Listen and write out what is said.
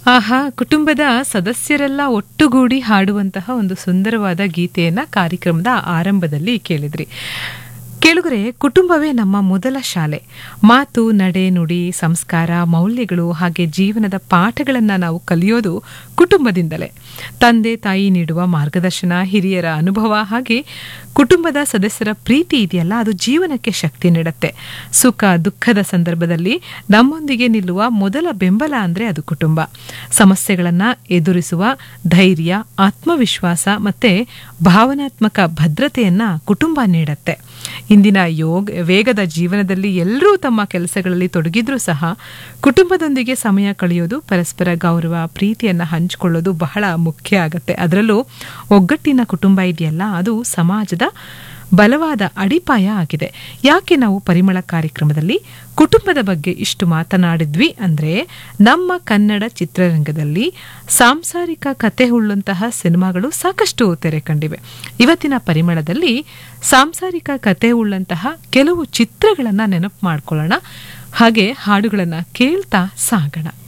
ಆಹಾ ಕುಟುಂಬದ ಸದಸ್ಯರೆಲ್ಲ ಒಟ್ಟುಗೂಡಿ ಹಾಡುವಂತಹ ಒಂದು ಸುಂದರವಾದ ಗೀತೆಯನ್ನ ಕಾರ್ಯಕ್ರಮದ ಆರಂಭದಲ್ಲಿ ಕೇಳಿದ್ರಿ ಕೇಳುಗರೆ ಕುಟುಂಬವೇ ನಮ್ಮ ಮೊದಲ ಶಾಲೆ ಮಾತು ನಡೆ ನುಡಿ ಸಂಸ್ಕಾರ ಮೌಲ್ಯಗಳು ಹಾಗೆ ಜೀವನದ ಪಾಠಗಳನ್ನ ನಾವು ಕಲಿಯೋದು ಕುಟುಂಬದಿಂದಲೇ ತಂದೆ ತಾಯಿ ನೀಡುವ ಮಾರ್ಗದರ್ಶನ ಹಿರಿಯರ ಅನುಭವ ಹಾಗೆ ಕುಟುಂಬದ ಸದಸ್ಯರ ಪ್ರೀತಿ ಇದೆಯಲ್ಲ ಅದು ಜೀವನಕ್ಕೆ ಶಕ್ತಿ ನೀಡುತ್ತೆ ಸುಖ ದುಃಖದ ಸಂದರ್ಭದಲ್ಲಿ ನಮ್ಮೊಂದಿಗೆ ನಿಲ್ಲುವ ಮೊದಲ ಬೆಂಬಲ ಅಂದ್ರೆ ಅದು ಕುಟುಂಬ ಸಮಸ್ಯೆಗಳನ್ನ ಎದುರಿಸುವ ಧೈರ್ಯ ಆತ್ಮವಿಶ್ವಾಸ ಮತ್ತೆ ಭಾವನಾತ್ಮಕ ಭದ್ರತೆಯನ್ನ ಕುಟುಂಬ ನೀಡತ್ತೆ ಇಂದಿನ ಯೋಗ ವೇಗದ ಜೀವನದಲ್ಲಿ ಎಲ್ಲರೂ ತಮ್ಮ ಕೆಲಸಗಳಲ್ಲಿ ತೊಡಗಿದ್ರೂ ಸಹ ಕುಟುಂಬದೊಂದಿಗೆ ಸಮಯ ಕಳೆಯೋದು ಪರಸ್ಪರ ಗೌರವ ಪ್ರೀತಿಯನ್ನ ಹಂಚಿಕೊಳ್ಳೋದು ಬಹಳ ಮುಖ್ಯ ಆಗತ್ತೆ ಅದರಲ್ಲೂ ಒಗ್ಗಟ್ಟಿನ ಕುಟುಂಬ ಇದೆಯಲ್ಲ ಅದು ಸಮಾಜದ ಬಲವಾದ ಅಡಿಪಾಯ ಆಗಿದೆ ಯಾಕೆ ನಾವು ಪರಿಮಳ ಕಾರ್ಯಕ್ರಮದಲ್ಲಿ ಕುಟುಂಬದ ಬಗ್ಗೆ ಇಷ್ಟು ಮಾತನಾಡಿದ್ವಿ ಅಂದ್ರೆ ನಮ್ಮ ಕನ್ನಡ ಚಿತ್ರರಂಗದಲ್ಲಿ ಸಾಂಸಾರಿಕ ಕತೆ ಉಳ್ಳಂತಹ ಸಿನಿಮಾಗಳು ಸಾಕಷ್ಟು ತೆರೆ ಕಂಡಿವೆ ಇವತ್ತಿನ ಪರಿಮಳದಲ್ಲಿ ಸಾಂಸಾರಿಕ ಕತೆ ಉಳ್ಳಂತಹ ಕೆಲವು ಚಿತ್ರಗಳನ್ನ ನೆನಪು ಮಾಡ್ಕೊಳ್ಳೋಣ ಹಾಗೆ ಹಾಡುಗಳನ್ನ ಕೇಳ್ತಾ ಸಾಗೋಣ